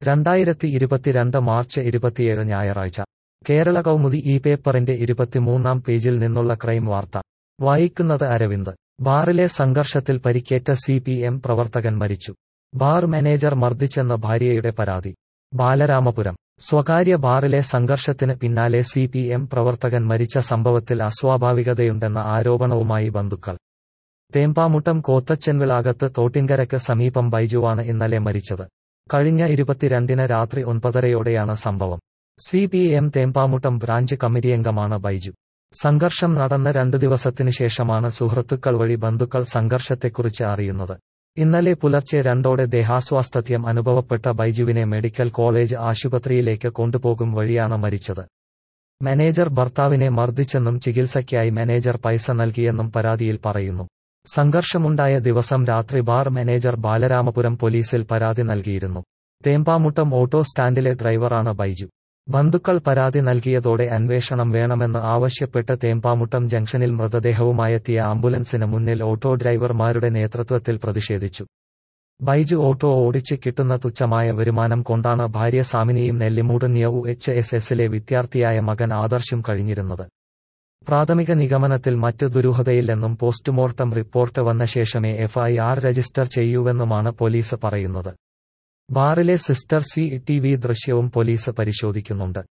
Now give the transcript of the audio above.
രണ്ടായിരത്തി ഇരുപത്തിരണ്ട് മാർച്ച് ഇരുപത്തിയേഴ് ഞായറാഴ്ച കേരള കൗമുദി ഈ പേപ്പറിന്റെ ഇരുപത്തിമൂന്നാം പേജിൽ നിന്നുള്ള ക്രൈം വാർത്ത വായിക്കുന്നത് അരവിന്ദ് ബാറിലെ സംഘർഷത്തിൽ പരിക്കേറ്റ സി പി എം പ്രവർത്തകൻ മരിച്ചു ബാർ മാനേജർ മർദ്ദിച്ചെന്ന ഭാര്യയുടെ പരാതി ബാലരാമപുരം സ്വകാര്യ ബാറിലെ സംഘർഷത്തിന് പിന്നാലെ സി പി എം പ്രവർത്തകൻ മരിച്ച സംഭവത്തിൽ അസ്വാഭാവികതയുണ്ടെന്ന ആരോപണവുമായി ബന്ധുക്കൾ തേമ്പാമുട്ടം കോത്തച്ചൻവിളാകത്ത് തോട്ടിങ്കരയ്ക്ക് സമീപം ബൈജുവാണ് ഇന്നലെ മരിച്ചത് കഴിഞ്ഞ ഇരുപത്തിരണ്ടിന് രാത്രി ഒൻപതരയോടെയാണ് സംഭവം C P M Thembamuttam branch കമ്മിറ്റിയംഗമാണ് ബൈജു സംഘർഷം നടന്ന രണ്ടു ദിവസത്തിനു ശേഷമാണ് സുഹൃത്തുക്കൾ വഴി ബന്ധുക്കൾ സംഘർഷത്തെക്കുറിച്ച് അറിയുന്നത് ഇന്നലെ പുലർച്ചെ രണ്ടോടെ ദേഹാസ്വാസ്ഥ്യം അനുഭവപ്പെട്ട ബൈജുവിനെ മെഡിക്കൽ കോളേജ് ആശുപത്രിയിലേക്ക് കൊണ്ടുപോകും വഴിയാണ് മരിച്ചത് മാനേജർ ഭർത്താവിനെ മർദ്ദിച്ചെന്നും ചികിത്സയ്ക്കായി മാനേജർ പൈസ നൽകിയെന്നും പരാതിയിൽ പറയുന്നു സംഘർഷമുണ്ടായ ദിവസം രാത്രി ബാർ മാനേജർ ബാലരാമപുരം പോലീസിൽ പരാതി നൽകിയിരുന്നു തേമ്പാമുട്ടം ഓട്ടോ സ്റ്റാൻഡിലെ ഡ്രൈവറാണ് ബൈജു ബന്ധുക്കൾ പരാതി നൽകിയതോടെ അന്വേഷണം വേണമെന്ന് ആവശ്യപ്പെട്ട് തേമ്പാമുട്ടം ജംഗ്ഷനിൽ മൃതദേഹവുമായെത്തിയ ആംബുലൻസിന് മുന്നിൽ ഓട്ടോ ഡ്രൈവർമാരുടെ നേതൃത്വത്തിൽ പ്രതിഷേധിച്ചു ബൈജു ഓട്ടോ ഓടിച്ച് കിട്ടുന്ന തുച്ഛമായ വരുമാനം കൊണ്ടാണ് ഭാര്യ സാമിനിയും നെല്ലിമൂട് ന്യൂ എച്ച് എസ് എസിലെ വിദ്യാർത്ഥിയായ മകൻ ആദർശും കഴിഞ്ഞിരുന്നത് പ്രാഥമിക നിഗമനത്തിൽ മറ്റ് ദുരൂഹതയില്ലെന്നും പോസ്റ്റ്മോർട്ടം റിപ്പോർട്ട് വന്ന ശേഷമേ എഫ്ഐആർ രജിസ്റ്റർ ചെയ്യൂവെന്നുമാണ് പോലീസ് പറയുന്നത് ബാറിലെ സിസ്റ്റർ സി ടി വി ദൃശ്യവും പോലീസ് പരിശോധിക്കുന്നുണ്ട്